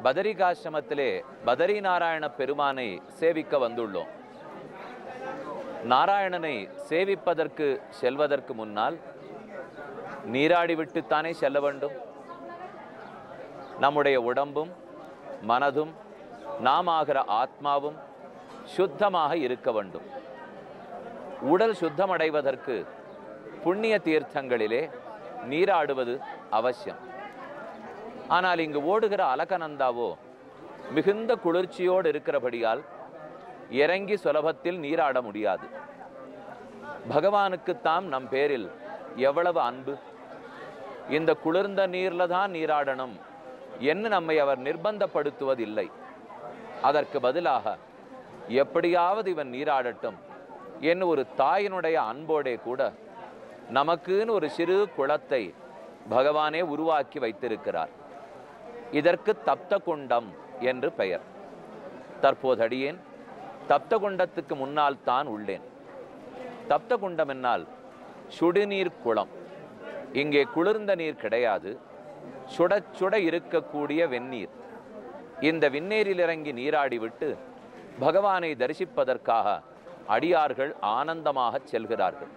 பதரிகாசிரமத்திலே பதரி நாராயண பெருமானை சேவிக்க வந்துள்ளோம் நாராயணனை சேவிப்பதற்கு செல்வதற்கு முன்னால் நீராடி விட்டுத்தானே செல்ல வேண்டும் நம்முடைய உடம்பும் மனதும் நாம் ஆகிற ஆத்மாவும் சுத்தமாக இருக்க வேண்டும் உடல் சுத்தமடைவதற்கு புண்ணிய தீர்த்தங்களிலே நீராடுவது அவசியம் ஆனால் இங்கு ஓடுகிற அலகநந்தாவோ மிகுந்த குளிர்ச்சியோடு இருக்கிறபடியால் இறங்கி சுலபத்தில் நீராட முடியாது பகவானுக்குத்தாம் நம் பேரில் எவ்வளவு அன்பு இந்த குளிர்ந்த நீர்ல தான் நீராடணும் என்று நம்மை அவர் நிர்பந்தப்படுத்துவதில்லை அதற்கு பதிலாக எப்படியாவது இவன் நீராடட்டும் என்று ஒரு தாயினுடைய அன்போடே கூட நமக்குன்னு ஒரு சிறு குளத்தை பகவானே உருவாக்கி வைத்திருக்கிறார் இதற்கு தப்த குண்டம் என்று பெயர் தற்போது அடியேன் தப்த குண்டத்துக்கு முன்னால் தான் உள்ளேன் தப்த குண்டம் என்னால் சுடுநீர் குளம் இங்கே குளிர்ந்த நீர் கிடையாது சுட சுட இருக்கக்கூடிய வெந்நீர் இந்த விண்ணேரில் இறங்கி நீராடி விட்டு பகவானை தரிசிப்பதற்காக அடியார்கள் ஆனந்தமாக செல்கிறார்கள்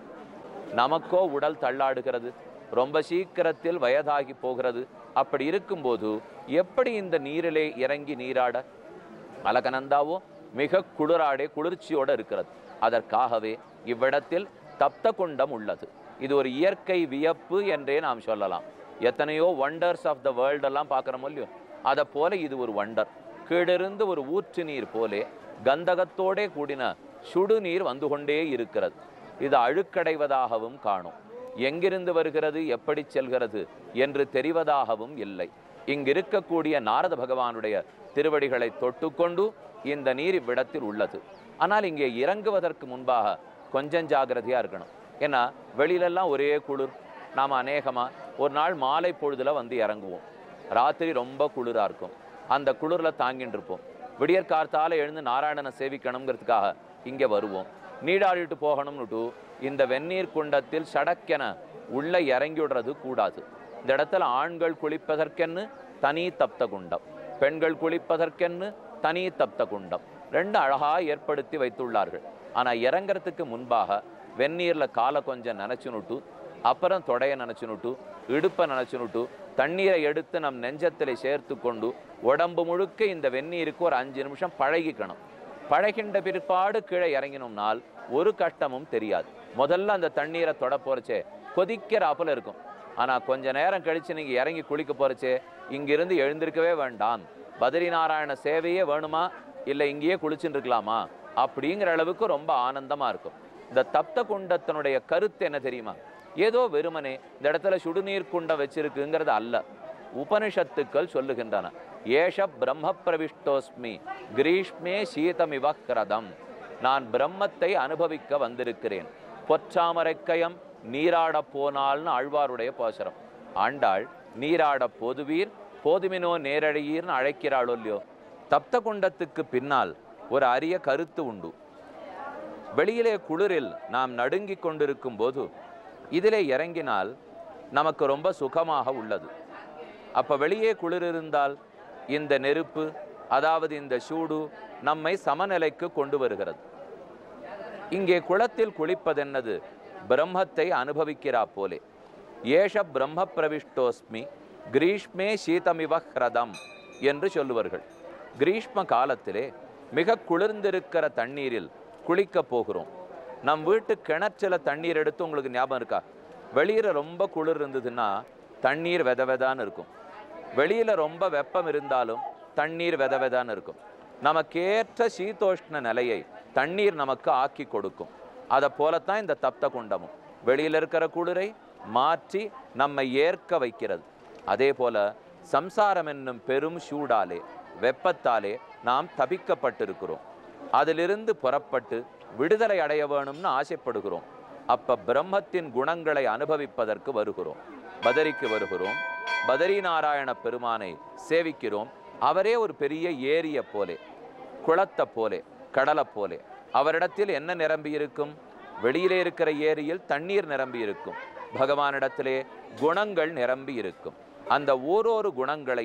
நமக்கோ உடல் தள்ளாடுகிறது ரொம்ப சீக்கிரத்தில் வயதாகி போகிறது அப்படி இருக்கும்போது எப்படி இந்த நீரிலே இறங்கி நீராட அலகநந்தாவோ மிக குளிராடே குளிர்ச்சியோடு இருக்கிறது அதற்காகவே இவ்விடத்தில் தப்த குண்டம் உள்ளது இது ஒரு இயற்கை வியப்பு என்றே நாம் சொல்லலாம் எத்தனையோ வண்டர்ஸ் ஆஃப் த வேர்ல்ட் எல்லாம் பார்க்குறோமோ இல்லையோ அதை போல இது ஒரு வண்டர் கீழிருந்து ஒரு ஊற்று நீர் போலே கந்தகத்தோடே கூடின சுடு நீர் வந்து கொண்டே இருக்கிறது இது அழுக்கடைவதாகவும் காணும் எங்கிருந்து வருகிறது எப்படி செல்கிறது என்று தெரிவதாகவும் இல்லை இங்கிருக்கக்கூடிய நாரத பகவானுடைய திருவடிகளை தொட்டுக்கொண்டு இந்த நீர் இவ்விடத்தில் உள்ளது ஆனால் இங்கே இறங்குவதற்கு முன்பாக கொஞ்சம் ஜாகிரதையா இருக்கணும் ஏன்னா வெளியிலெல்லாம் ஒரே குளிர் நாம் அநேகமா ஒரு நாள் மாலை பொழுதுல வந்து இறங்குவோம் ராத்திரி ரொம்ப குளிரா இருக்கும் அந்த குளிர்ல தாங்கிட்டு இருப்போம் விடியற் கார்த்தால எழுந்து நாராயணனை சேவிக்கணுங்கிறதுக்காக இங்கே வருவோம் நீடாடிட்டு போகணும்னுட்டு இந்த வெந்நீர் குண்டத்தில் சடக்கென உள்ள இறங்கி விடுறது கூடாது இந்த இடத்துல ஆண்கள் குளிப்பதற்கென்னு தனி தப்த குண்டம் பெண்கள் குளிப்பதற்கென்னு தனி தப்த குண்டம் ரெண்டு அழகா ஏற்படுத்தி வைத்துள்ளார்கள் ஆனா இறங்கறதுக்கு முன்பாக வெந்நீர்ல காலை கொஞ்சம் நனைச்சுனுட்டு அப்புறம் தொடைய நனைச்சுனுட்டு இடுப்பை நனைச்சுனுட்டு தண்ணீரை எடுத்து நம் நெஞ்சத்திலே சேர்த்து கொண்டு உடம்பு முழுக்க இந்த வெந்நீருக்கு ஒரு அஞ்சு நிமிஷம் பழகிக்கணும் பழகின்ற பிற்பாடு கீழே இறங்கினோம்னால் ஒரு கஷ்டமும் தெரியாது முதல்ல அந்த தண்ணீரை தொட போறச்சே கொதிக்கிறாப்புல இருக்கும் ஆனா கொஞ்ச நேரம் கழிச்சு நீங்க இறங்கி குளிக்க போறச்சே இங்கிருந்து எழுந்திருக்கவே வேண்டாம் பத்ரி நாராயண சேவையே வேணுமா இல்லை இங்கேயே குளிச்சுட்டு இருக்கலாமா அப்படிங்கிற அளவுக்கு ரொம்ப ஆனந்தமா இருக்கும் இந்த தப்த குண்டத்தினுடைய கருத்து என்ன தெரியுமா ஏதோ வெறுமனே இந்த இடத்துல சுடுநீர் குண்டம் வச்சிருக்குங்கிறது அல்ல உபனிஷத்துக்கள் சொல்லுகின்றன ஏஷ பிரம்ம பிரவிஷ்டோஸ்மி கிரீஷ்மே சீதமிவ கிரதம் நான் பிரம்மத்தை அனுபவிக்க வந்திருக்கிறேன் பொற்றாமரைக்கயம் நீராடப் போனால்னு ஆழ்வாருடைய போசரம் ஆண்டாள் நீராடப் போதுவீர் போதுமினோ நேரடியீர்னு அழைக்கிறாளோ இல்லையோ தப்த குண்டத்துக்கு பின்னால் ஒரு அரிய கருத்து உண்டு வெளியிலே குளிரில் நாம் நடுங்கிக் கொண்டிருக்கும் போது இதிலே இறங்கினால் நமக்கு ரொம்ப சுகமாக உள்ளது அப்ப வெளியே குளிர் இருந்தால் இந்த நெருப்பு அதாவது இந்த சூடு நம்மை சமநிலைக்கு கொண்டு வருகிறது இங்கே குளத்தில் குளிப்பதென்னது பிரம்மத்தை அனுபவிக்கிறா போலே ஏஷ பிரம்ம பிரவிஷ்டோஸ்மி கிரீஷ்மே சீதமிவ ஹ்ரதம் என்று சொல்லுவார்கள் கிரீஷ்ம காலத்திலே மிக குளிர்ந்திருக்கிற தண்ணீரில் குளிக்க போகிறோம் நம் வீட்டு கிணற்றில தண்ணீர் எடுத்து உங்களுக்கு ஞாபகம் இருக்கா வெளியில ரொம்ப குளிர் இருந்ததுன்னா தண்ணீர் வெத வெதான்னு இருக்கும் வெளியில ரொம்ப வெப்பம் இருந்தாலும் தண்ணீர் வெத வெதான்னு இருக்கும் நமக்கேற்ற சீதோஷ்ண நிலையை தண்ணீர் நமக்கு ஆக்கி கொடுக்கும் அதை போலத்தான் இந்த தப்த குண்டமும் வெளியில இருக்கிற குளிரை மாற்றி நம்மை ஏற்க வைக்கிறது அதே போல சம்சாரம் என்னும் பெரும் சூடாலே வெப்பத்தாலே நாம் தபிக்கப்பட்டிருக்கிறோம் அதிலிருந்து புறப்பட்டு விடுதலை அடைய வேணும்னு ஆசைப்படுகிறோம் அப்ப பிரம்மத்தின் குணங்களை அனுபவிப்பதற்கு வருகிறோம் பதரிக்கு வருகிறோம் பதரி நாராயண பெருமானை சேவிக்கிறோம் அவரே ஒரு பெரிய ஏரிய போலே குளத்தை போலே கடலை போலே அவரிடத்தில் என்ன நிரம்பி இருக்கும் வெளியிலே இருக்கிற ஏரியில் தண்ணீர் நிரம்பி இருக்கும் பகவானிடத்திலே குணங்கள் நிரம்பி இருக்கும் அந்த ஓரொரு குணங்களையும்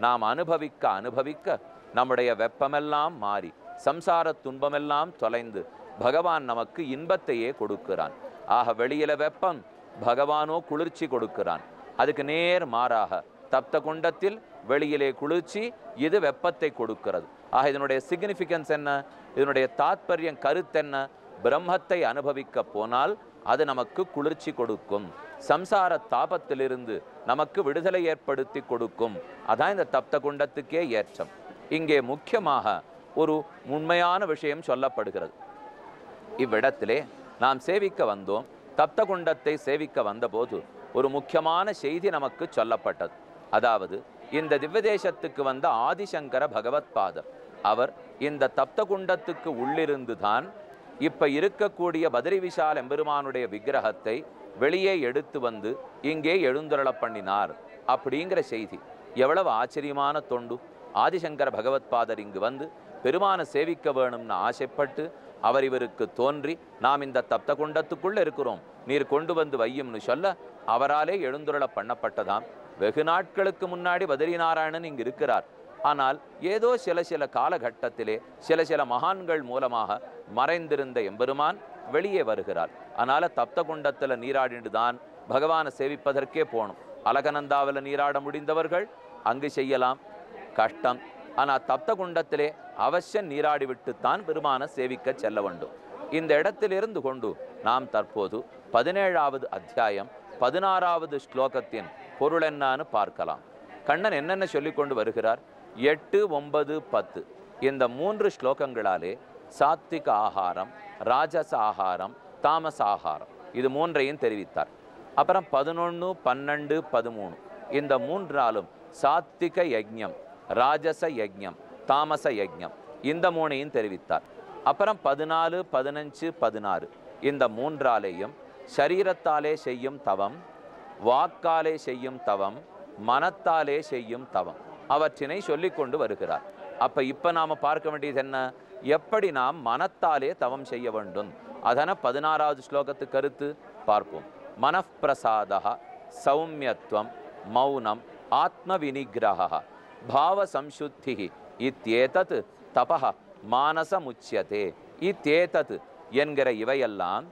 நாம் அனுபவிக்க அனுபவிக்க நம்முடைய வெப்பமெல்லாம் மாறி சம்சார துன்பமெல்லாம் தொலைந்து பகவான் நமக்கு இன்பத்தையே கொடுக்கிறான் ஆக வெளியில வெப்பம் பகவானோ குளிர்ச்சி கொடுக்கிறான் அதுக்கு நேர் மாறாக தப்த குண்டத்தில் வெளியிலே குளிர்ச்சி இது வெப்பத்தை கொடுக்கிறது ஆக இதனுடைய சிக்னிஃபிகன்ஸ் என்ன இதனுடைய தாத்பரியம் கருத்தென்ன பிரம்மத்தை அனுபவிக்க போனால் அது நமக்கு குளிர்ச்சி கொடுக்கும் சம்சார தாபத்திலிருந்து நமக்கு விடுதலை ஏற்படுத்தி கொடுக்கும் அதான் இந்த தப்த குண்டத்துக்கே ஏற்றம் இங்கே முக்கியமாக ஒரு உண்மையான விஷயம் சொல்லப்படுகிறது இவ்விடத்திலே நாம் சேவிக்க வந்தோம் தப்த குண்டத்தை சேவிக்க வந்தபோது ஒரு முக்கியமான செய்தி நமக்கு சொல்லப்பட்டது அதாவது இந்த திவ்யதேசத்துக்கு வந்த ஆதிசங்கர பகவத் பாதர் அவர் இந்த தப்த குண்டத்துக்கு உள்ளிருந்து தான் இப்ப இருக்கக்கூடிய பத்ரி விஷால் எம்பெருமானுடைய விக்கிரகத்தை வெளியே எடுத்து வந்து இங்கே எழுந்துருளப் பண்ணினார் அப்படிங்கிற செய்தி எவ்வளவு ஆச்சரியமான தொண்டு ஆதிசங்கர பகவத் பாதர் இங்கு வந்து பெருமானை சேவிக்க வேணும்னு ஆசைப்பட்டு அவர் இவருக்கு தோன்றி நாம் இந்த தப்த குண்டத்துக்குள்ள இருக்கிறோம் நீர் கொண்டு வந்து வையும்னு சொல்ல அவராலே எழுந்துருள பண்ணப்பட்டதாம் வெகு நாட்களுக்கு முன்னாடி பத்ரிநாராயணன் இங்கு இருக்கிறார் ஆனால் ஏதோ சில சில காலகட்டத்திலே சில சில மகான்கள் மூலமாக மறைந்திருந்த எம்பெருமான் வெளியே வருகிறார் அதனால தப்த குண்டத்துல நீராடிட்டு தான் பகவானை சேவிப்பதற்கே போகணும் அலகநந்தாவில் நீராட முடிந்தவர்கள் அங்கு செய்யலாம் கஷ்டம் ஆனா தப்த குண்டத்திலே அவசியம் நீராடி விட்டுத்தான் பெருமானை சேவிக்க செல்ல வேண்டும் இந்த இடத்திலிருந்து கொண்டு நாம் தற்போது பதினேழாவது அத்தியாயம் பதினாறாவது ஸ்லோகத்தின் பொருள் என்னன்னு பார்க்கலாம் கண்ணன் என்னென்ன சொல்லிக் கொண்டு வருகிறார் எட்டு ஒன்பது பத்து இந்த மூன்று ஸ்லோகங்களாலே சாத்விக ஆகாரம் ராஜச ஆகாரம் தாமச ஆகாரம் இது மூன்றையும் தெரிவித்தார் அப்புறம் பதினொன்று பன்னெண்டு பதிமூணு இந்த மூன்றாலும் சாத்விக யஜ்ஞம் ராஜச யஜ்ஞம் தாமச யஜ்ஞம் இந்த மூணையும் தெரிவித்தார் அப்புறம் பதினாலு பதினஞ்சு பதினாறு இந்த மூன்றாலேயும் சரீரத்தாலே செய்யும் தவம் வாக்காலே செய்யும் தவம் மனத்தாலே செய்யும் தவம் அவற்றினை சொல்லிக் கொண்டு வருகிறார் அப்ப இப்ப நாம பார்க்க வேண்டியது என்ன எப்படி நாம் மனத்தாலே தவம் செய்ய வேண்டும் அதன பதினாறாவது ஸ்லோகத்து கருத்து பார்ப்போம் மனப்பிரசாதா சௌமியத்துவம் மௌனம் ஆத்ம வினிகிரக பாவ சம்சுத்தி இத்தேதத் தபஹ மானசமுச்சியதே இத்தேதத் என்கிற இவையெல்லாம்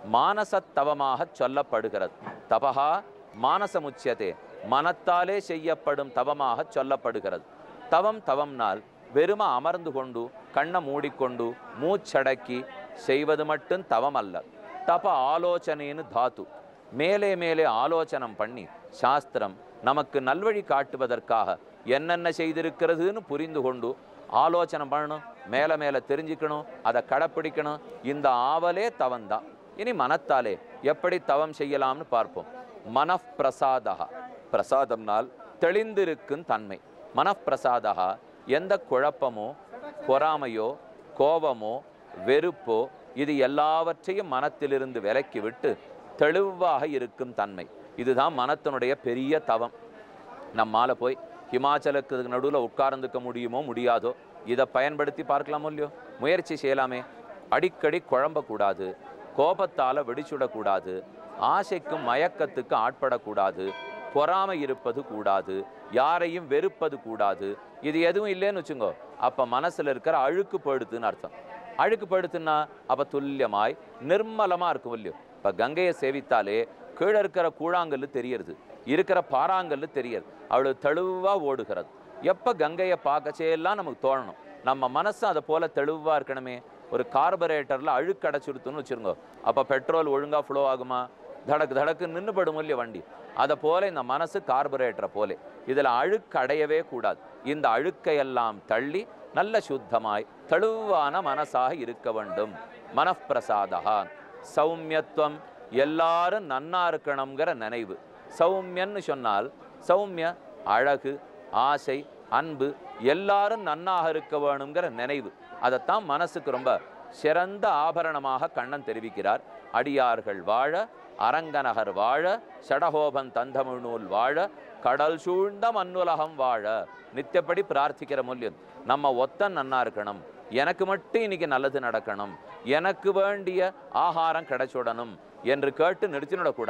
மானசத்தவமாக சொல்லப்படுகிறது தபஹா மானசமுச்சியதே மனத்தாலே செய்யப்படும் தவமாக சொல்லப்படுகிறது தவம் தவம்னால் வெறும அமர்ந்து கொண்டு கண்ணை மூடிக்கொண்டு மூச்சடக்கி செய்வது மட்டும் தவம் அல்ல தப ஆலோசனைன்னு தாத்து மேலே மேலே ஆலோசனம் பண்ணி சாஸ்திரம் நமக்கு நல்வழி காட்டுவதற்காக என்னென்ன செய்திருக்கிறதுன்னு புரிந்து கொண்டு ஆலோசனை பண்ணணும் மேலே மேலே தெரிஞ்சுக்கணும் அதை கடைப்பிடிக்கணும் இந்த ஆவலே தவம்தான் இனி மனத்தாலே எப்படி தவம் செய்யலாம்னு பார்ப்போம் மனப்பிரசாதா பிரசாதம்னால் தெளிந்திருக்கும் தன்மை மனப்பிரசாதா எந்த குழப்பமோ பொறாமையோ கோபமோ வெறுப்போ இது எல்லாவற்றையும் மனத்திலிருந்து விலக்கி விட்டு தெளிவாக இருக்கும் தன்மை இதுதான் மனத்தினுடைய பெரிய தவம் நம்மால போய் ஹிமாச்சலுக்கு நடுவில் உட்கார்ந்துக்க முடியுமோ முடியாதோ இதை பயன்படுத்தி பார்க்கலாமோ இல்லையோ முயற்சி செய்யலாமே அடிக்கடி குழம்பக்கூடாது கோபத்தால வெடிச்சுடக்கூடாது ஆசைக்கும் மயக்கத்துக்கு ஆட்படக்கூடாது பொறாமை இருப்பது கூடாது யாரையும் வெறுப்பது கூடாது இது எதுவும் இல்லைன்னு வச்சுங்கோ அப்ப மனசுல இருக்கிற அழுக்கு போயிடுதுன்னு அர்த்தம் அழுக்கு போயிடுத்துன்னா அப்ப துல்லியமாய் நிர்மலமா இருக்கும் இல்லையோ இப்ப கங்கையை சேவித்தாலே கீழே இருக்கிற கூழாங்கல்லு தெரியறது இருக்கிற பாறாங்கல்லு தெரியாது அவளுக்கு தெளிவா ஓடுகிறது எப்ப கங்கையை பார்க்கச்சேலாம் நமக்கு தோணணும் நம்ம மனசு அதை போல தெளிவா இருக்கணுமே ஒரு கார்பரேட்டர்ல அழுக்கு அடைச்சிடுத்துன்னு வச்சிருங்க அப்ப பெட்ரோல் ஒழுங்கா ஃப்ளோ ஆகுமா தடக்கு தடக்கு நின்றுபடும் இல்லையா வண்டி அதை போல இந்த மனசு கார்பரேட்டரை போல இதுல அழுக்கு அடையவே கூடாது இந்த அழுக்கையெல்லாம் தள்ளி நல்ல சுத்தமாய் தெளிவான மனசாக இருக்க வேண்டும் மனப்பிரசாதா சௌமியத்துவம் எல்லாரும் நன்னா இருக்கணுங்கிற நினைவு சௌமியன்னு சொன்னால் சௌமிய அழகு ஆசை அன்பு எல்லாரும் நன்னாக இருக்க வேணுங்கிற நினைவு அதைத்தான் மனசுக்கு ரொம்ப சிறந்த ஆபரணமாக கண்ணன் தெரிவிக்கிறார் அடியார்கள் வாழ அரங்கநகர் வாழ சடகோபன் தந்தமிழ்நூல் வாழ கடல் சூழ்ந்த மண்ணுலகம் வாழ நித்தியப்படி பிரார்த்திக்கிற மூல்யம் நம்ம ஒத்தன் நன்னா இருக்கணும் எனக்கு மட்டும் இன்னைக்கு நல்லது நடக்கணும் எனக்கு வேண்டிய ஆகாரம் கிடைச்சுடணும் என்று கேட்டு நிறுத்திவிடக்கூடாது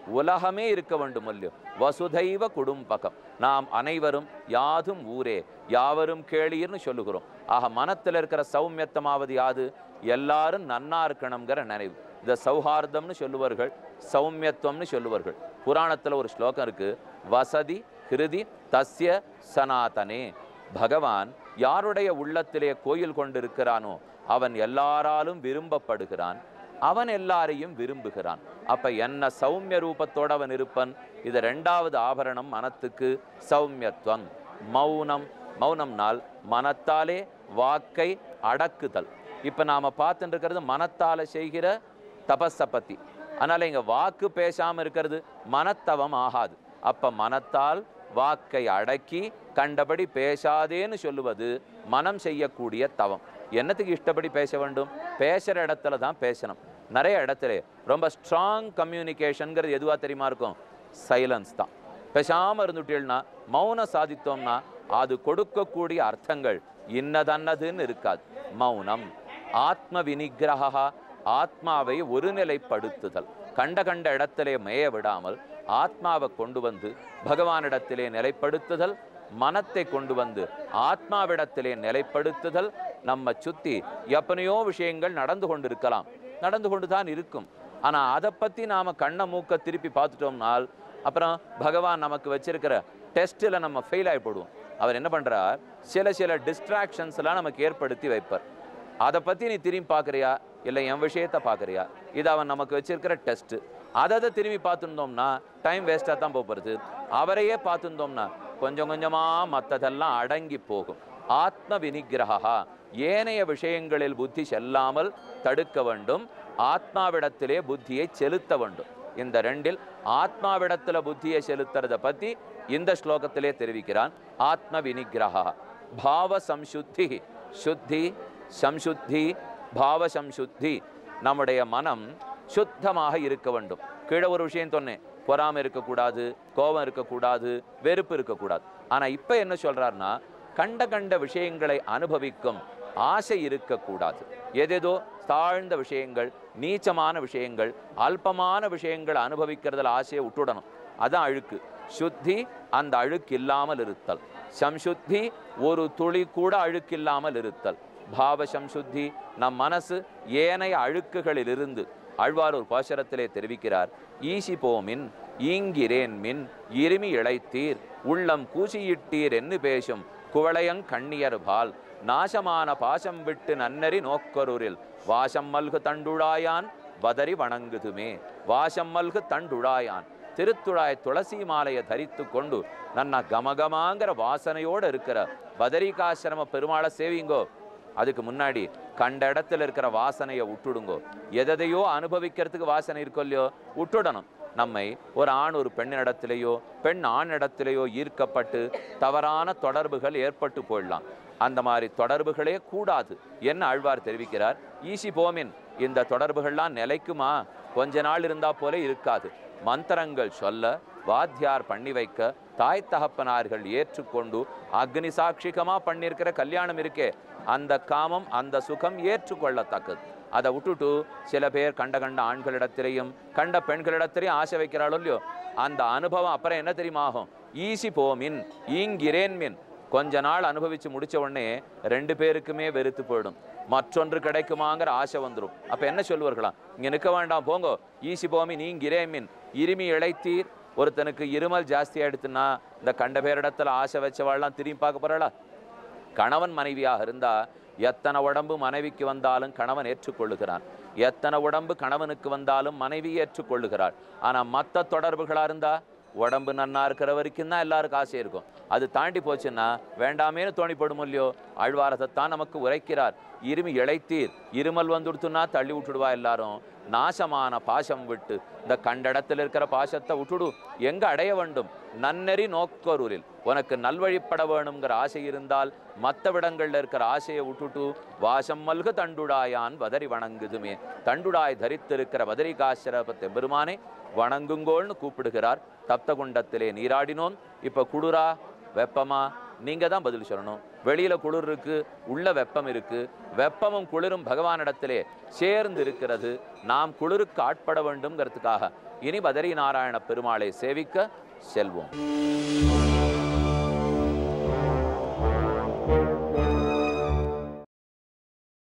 உலகமே இருக்க வேண்டும் இல்லையோ வசுதைவ குடும்பகம் நாம் அனைவரும் யாதும் ஊரே யாவரும் கேளீர்னு சொல்லுகிறோம் ஆக மனத்தில் இருக்கிற சௌமியத்தமாவது யாது எல்லாரும் நன்னா இருக்கணுங்கிற நினைவு இதை சௌஹார்தம்னு சொல்லுவார்கள் சௌமியத்துவம்னு சொல்லுவார்கள் புராணத்துல ஒரு ஸ்லோகம் இருக்கு வசதி ஹிருதி தஸ்ய சனாதனே பகவான் யாருடைய உள்ளத்திலே கோயில் கொண்டிருக்கிறானோ அவன் எல்லாராலும் விரும்பப்படுகிறான் அவன் எல்லாரையும் விரும்புகிறான் அப்ப என்ன சௌமிய ரூபத்தோட அவன் இருப்பன் இது ரெண்டாவது ஆபரணம் மனத்துக்கு சௌமியத்துவம் மௌனம் மௌனம்னால் மனத்தாலே வாக்கை அடக்குதல் இப்ப நாம பார்த்துட்டு இருக்கிறது மனத்தால செய்கிற தபஸை பத்தி அதனால இங்க வாக்கு பேசாம இருக்கிறது மனத்தவம் ஆகாது அப்ப மனத்தால் வாக்கை அடக்கி கண்டபடி பேசாதேன்னு சொல்லுவது மனம் செய்யக்கூடிய தவம் என்னத்துக்கு இஷ்டப்படி பேச வேண்டும் பேசுற இடத்துல தான் பேசணும் நிறைய இடத்துல ரொம்ப ஸ்ட்ராங் கம்யூனிகேஷனுங்கிறது எதுவா தெரியுமா இருக்கும் சைலன்ஸ் தான் பேசாம இருந்துட்டீங்கன்னா மௌன சாதித்தோம்னா அது கொடுக்கக்கூடிய அர்த்தங்கள் இன்னதன்னதுன்னு இருக்காது மௌனம் ஆத்ம வினிகிரகா ஆத்மாவை ஒருநிலைப்படுத்துதல் கண்ட கண்ட இடத்திலே மேய விடாமல் ஆத்மாவை கொண்டு வந்து பகவானிடத்திலே நிலைப்படுத்துதல் மனத்தை கொண்டு வந்து ஆத்மாவிடத்திலே நிலைப்படுத்துதல் நம்ம சுத்தி எத்தனையோ விஷயங்கள் நடந்து கொண்டிருக்கலாம் நடந்து கொண்டு தான் இருக்கும் ஆனா அதை பத்தி நாம கண்ணை மூக்க திருப்பி பார்த்துட்டோம்னால் அப்புறம் பகவான் நமக்கு வச்சிருக்கிற டெஸ்ட்டில் நம்ம ஃபெயில் ஆகிப்படுவோம் அவர் என்ன பண்றார் சில சில டிஸ்ட்ராக்ஷன்ஸ் எல்லாம் நமக்கு ஏற்படுத்தி வைப்பார் அதை பத்தி நீ திரும்பி பார்க்கறியா இல்லை என் விஷயத்தை பார்க்கறியா இது அவன் நமக்கு வச்சிருக்கிற டெஸ்ட் அதை அதை திரும்பி பார்த்துருந்தோம்னா டைம் வேஸ்ட்டாக தான் போகிறது அவரையே பார்த்துருந்தோம்னா கொஞ்சம் கொஞ்சமா மற்றதெல்லாம் அடங்கி போகும் ஆத்ம வினிகிரகா ஏனைய விஷயங்களில் புத்தி செல்லாமல் தடுக்க வேண்டும் ஆத்மாவிடத்திலே புத்தியை செலுத்த வேண்டும் இந்த ரெண்டில் ஆத்மாவிடத்துல புத்தியை செலுத்துறத பத்தி இந்த ஸ்லோகத்திலே தெரிவிக்கிறான் ஆத்ம வினிகிரகா பாவ சம்சுத்தி சுத்தி சம்சுத்தி பாவ சம்சுத்தி நம்முடைய மனம் சுத்தமாக இருக்க வேண்டும் கீழே ஒரு விஷயம் சொன்னேன் பொறாமை இருக்கக்கூடாது கோபம் இருக்கக்கூடாது வெறுப்பு இருக்கக்கூடாது ஆனா இப்ப என்ன சொல்றாருன்னா கண்ட கண்ட விஷயங்களை அனுபவிக்கும் ஆசை இருக்கக்கூடாது எதேதோ தாழ்ந்த விஷயங்கள் நீச்சமான விஷயங்கள் அல்பமான விஷயங்களை அனுபவிக்கிறதுல ஆசையை விட்டுடணும் அதான் அழுக்கு சுத்தி அந்த அழுக்கு இல்லாமல் இருத்தல் சம்சுத்தி ஒரு துளி கூட அழுக்கு இல்லாமல் இருத்தல் பாவ சம்சுத்தி நம் மனசு ஏனைய அழுக்குகளிலிருந்து ஆழ்வார் ஒரு பாசரத்திலே தெரிவிக்கிறார் ஈசி போமின் ஈங்கிறேன் மின் இருமி இழைத்தீர் உள்ளம் கூசியிட்டீர் என்று பேசும் குவளையங் கண்ணியர்பால் நாசமான பாசம் விட்டு நன்னறி நோக்கருரில் வாசம் மல்கு தண்டுழாயான் வதறி வணங்குதுமே வாசம் மல்கு தண்டுழாயான் திருத்துழாய் துளசி மாலையை தரித்து கொண்டு நன்ன கமகமாங்கிற வாசனையோடு இருக்கிற பதரிகாசிரம பெருமாளை சேவிங்கோ அதுக்கு முன்னாடி கண்ட இடத்துல இருக்கிற வாசனையை விட்டுடுங்கோ எதையோ அனுபவிக்கிறதுக்கு வாசனை இருக்கோ இல்லையோ விட்டுடணும் நம்மை ஒரு ஆண் ஒரு பெண்ணிடத்திலேயோ பெண் ஆண் இடத்திலேயோ ஈர்க்கப்பட்டு தவறான தொடர்புகள் ஏற்பட்டு போயிடலாம் அந்த மாதிரி தொடர்புகளே கூடாது என்ன ஆழ்வார் தெரிவிக்கிறார் ஈசி போமின் இந்த தொடர்புகள்லாம் நிலைக்குமா கொஞ்ச நாள் இருந்தா போல இருக்காது மந்திரங்கள் சொல்ல வாத்தியார் பண்ணி வைக்க தாய் தகப்பனார்கள் ஏற்றுக்கொண்டு அக்னி சாட்சிகமா பண்ணியிருக்கிற கல்யாணம் இருக்கே அந்த காமம் அந்த சுகம் ஏற்றுக்கொள்ளத்தக்கது அதை விட்டுட்டு சில பேர் கண்ட கண்ட ஆண்களிடத்திலையும் கண்ட பெண்களிடத்திலையும் ஆசை வைக்கிறாளோ இல்லையோ அந்த அனுபவம் அப்புறம் என்ன தெரியுமா ஆகும் ஈசி போமின் ஈங்கிறேன் மின் கொஞ்ச நாள் அனுபவிச்சு முடிச்ச உடனே ரெண்டு பேருக்குமே வெறுத்து போயிடும் மற்றொன்று கிடைக்குமாங்கிற ஆசை வந்துடும் அப்ப என்ன சொல்லுவார்களாம் இங்க நிற்க வேண்டாம் போங்கோ ஈசி போமி நீங்கிறே மின் இருமி இழைத்தீர் ஒருத்தனுக்கு இருமல் ஜாஸ்தி ஆயிடுத்துன்னா இந்த கண்ட பேரிடத்துல ஆசை வச்சவாள்லாம் திரும்பி பார்க்க போறாளா கணவன் மனைவியாக இருந்தா எத்தனை உடம்பு மனைவிக்கு வந்தாலும் கணவன் ஏற்றுக்கொள்ளுகிறான் எத்தனை உடம்பு கணவனுக்கு வந்தாலும் மனைவி ஏற்றுக்கொள்ளுகிறாள் ஆனா மற்ற தொடர்புகளா இருந்தா உடம்பு நன்னா இருக்கிற வரைக்கும் தான் எல்லாருக்கும் ஆசை இருக்கும் அது தாண்டி போச்சுன்னா வேண்டாமேன்னு தோணிப்படும் இல்லையோ ஆழ்வாரத்தைத்தான் நமக்கு உரைக்கிறார் இருமி இழைத்தீர் இருமல் வந்துடுத்துன்னா தள்ளி விட்டுடுவா எல்லாரும் நாசமான பாசம் விட்டு இந்த கண்ட இடத்துல இருக்கிற பாசத்தை விட்டுடு எங்க அடைய வேண்டும் நன்னெறி நோக்கரூரில் உனக்கு நல்வழிப்பட வேணுங்கிற ஆசை இருந்தால் மற்ற விடங்கள்ல இருக்கிற ஆசையை விட்டுட்டு வாசம் மல்கு தண்டுடாயான் வதறி வணங்குதுமே தண்டுடாய் தரித்திருக்கிற வதரிகாசிரபத்தை பெருமானை வணங்குங்கோள்னு கூப்பிடுகிறார் தப்தகுண்டத்திலே நீராடினோம் இப்ப குளிரா வெப்பமா நீங்க தான் பதில் சொல்லணும் வெளியில குளிர் இருக்கு உள்ள வெப்பம் இருக்கு வெப்பமும் குளிரும் பகவானிடத்திலே சேர்ந்து இருக்கிறது நாம் குளிருக்கு ஆட்பட வேண்டும்ங்கிறதுக்காக இனி பதரி நாராயண பெருமாளை சேவிக்க செல்வோம்